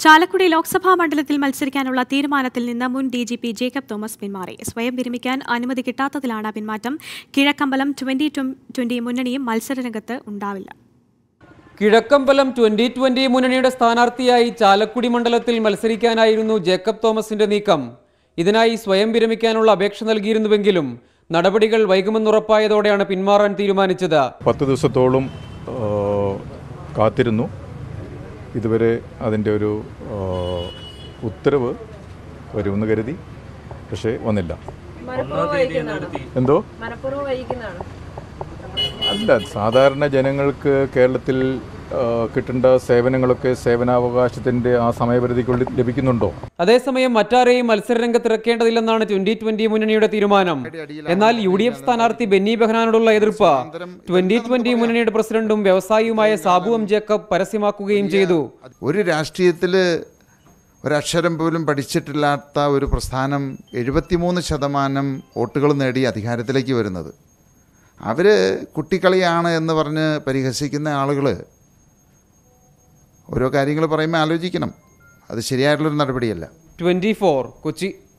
ചാലക്കുടി ലോക്സഭാ മണ്ഡലത്തിൽ മത്സരിക്കാനുള്ള തീരുമാനത്തിൽ നിന്ന് മുൻ D G P Jacob Thomas പിന്മാറി സ്വയം വിരമിക്കാൻ അനുമതി കിട്ടാത്തതിലാണ് പിന്മാറ്റം കിഴക്കമ്പലം ട്വന്റി ട്വന്റി മുന്നണിയും മത്സരരംഗത്ത് ഉണ്ടാവില്ല കിഴക്കമ്പലം ട്വന്റി ട്വന്റി മുന്നണിയുടെ സ്ഥാനാർത്ഥിയായി ചാലക്കുടി മണ്ഡലത്തിൽ മത്സരിക്കാനായിരുന്നു ജേക്കബ് തോമസിന്റെ നീക്കം ഇതിനായി സ്വയം വിരമിക്കാനുള്ള അപേക്ഷ നൽകിയിരുന്നുവെങ്കിലും നടപടികൾ വൈകുമെന്നുറപ്പായതോടെയാണ് പിന്മാറാൻ തീരുമാനിച്ചത് പത്ത് ദിവസത്തോളം ആ, കാത്തിരുന്നു ഇതുവരെ അതിൻ്റെ ഒരു ആ, ഉത്തരവ് വരുമെന്ന് കരുതി പക്ഷേ വന്നില്ല എന്തോ അല്ല സാധാരണ ജനങ്ങൾക്ക് കേരളത്തിൽ ആ, കിട്ടേണ്ട സേവനങ്ങളൊക്കെ സേവനാവകാശത്തിൻ്റെ ആ സമയപരിധിക്കുള്ളിൽ ലഭിക്കുന്നുണ്ടോ അതേസമയം മറ്റാരെയും മത്സരരംഗത്ത് ഇറക്കേണ്ടതില്ലെന്നാണ് ട്വന്റി ട്വന്റി മുന്നണിയുടെ തീരുമാനം എന്നാൽ യു ഡി എഫ് സ്ഥാനാർത്ഥി ബെന്നി ബെഹനാനോടുള്ള എതിർപ്പ് ട്വന്റി ട്വന്റി മുന്നണിയുടെ പ്രസിഡന്റും വ്യവസായിയുമായ സാബു എം ജേക്കബ് പരസ്യമാക്കുകയും ചെയ്തു ഒരു രാഷ്ട്രീയത്തിൽ ഒരക്ഷരം പോലും പഠിച്ചിട്ടില്ലാത്ത ഒരു പ്രസ്ഥാനം എഴുപത്തിമൂന്ന് ശതമാനം വോട്ടുകൾ നേടി അധികാരത്തിലേക്ക് വരുന്നത് അവർ കുട്ടിക്കളിയാണ് എന്ന് പറഞ്ഞ് പരിഹസിക്കുന്ന ആളുകൾ ഓരോ കാര്യങ്ങൾ പറയുമ്പോൾ ആലോചിക്കണം അത് ശരിയായിട്ടുള്ളൊരു നടപടിയല്ല ട്വന്റി കൊച്ചി